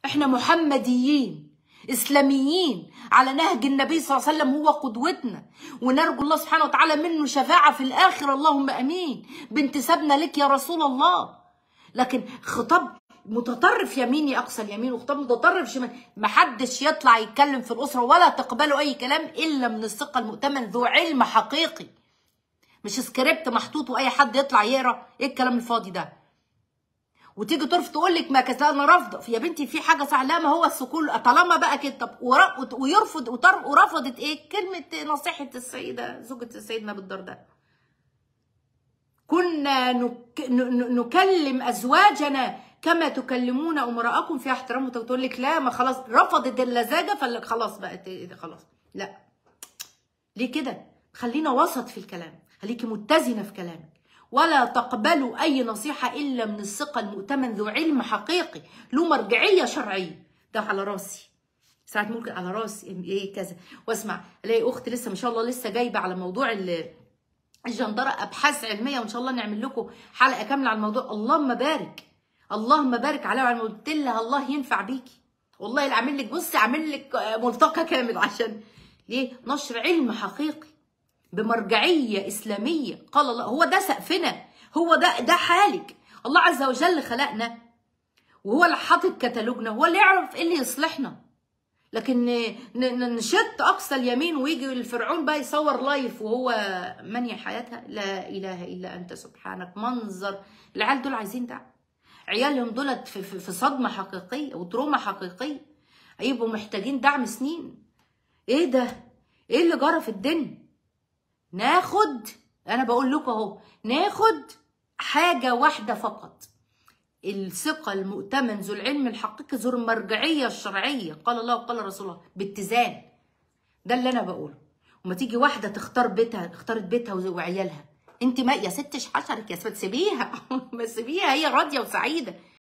احنا محمديين اسلاميين على نهج النبي صلى الله عليه وسلم هو قدوتنا ونرجو الله سبحانه وتعالى منه شفاعه في الاخره اللهم امين بانتسابنا لك يا رسول الله لكن خطاب متطرف يميني اقصى اليمين وخطاب متطرف شمال محدش يطلع يتكلم في الاسره ولا تقبلوا اي كلام الا من الثقه المؤتمن ذو علم حقيقي مش سكريبت محطوط واي حد يطلع يقرا ايه الكلام الفاضي ده وتيجي ترفض تقول لك ما كذا انا رافضه يا بنتي في حاجه صح لا ما هو السكون طالما بقى كده طب ور- ويرفض وتر- ورفضت ايه كلمه نصيحه السيده زوجة سيدنا ابو الدرداء كنا نك... ن- ن- نكلم ازواجنا كما تكلمون امراءكم فيها احترام وتقول لك لا ما خلاص رفضت اللزاجه فقال خلاص بقت إيه ده خلاص لا ليه كده خلينا وسط في الكلام خليكي متزنه في كلامك ولا تقبلوا اي نصيحه الا من الثقه المؤتمن ذو علم حقيقي له مرجعيه شرعيه ده على راسي ساعات ممكن على راسي ايه كذا واسمع الاقي اخت لسه ما شاء الله لسه جايبه على موضوع ال- الجندره ابحاث علميه وان شاء الله نعمل لكم حلقه كامله على الموضوع اللهم بارك اللهم بارك عليها وعلى قلت لها الله ينفع بيكي والله اللي عامل لك بصي عامل لك آه، ملتقى كامل عشان ليه نشر علم حقيقي بمرجعيه اسلاميه قال الله هو ده سقفنا هو ده ده حالك الله عز وجل خلقنا وهو اللي حاطط كتالوجنا هو اللي يعرف ايه اللي يصلحنا لكن ن- ن- نشط اقصى اليمين ويجي الفرعون بقى يصور لايف وهو مني حياتها لا اله الا انت سبحانك منظر العيال دول عايزين ده عيالهم دولت في, في, في صدمه حقيقيه وتروما حقيقيه هيبقوا محتاجين دعم سنين ايه ده ايه اللي جرى في الدنيا ناخد انا بقول لكم اهو ناخد حاجه واحده فقط الثقة المؤتمن ذو العلم الحقيقي ذو المرجعية الشرعية قال الله وقال رسول الله باتزان ده اللي أنا بقوله وما تيجي واحدة تختار بيتها اختارت بيتها وز- وعيالها انت ما يا ستش حشرك يا ست سيبيها ما سيبيها هي راضية وسعيدة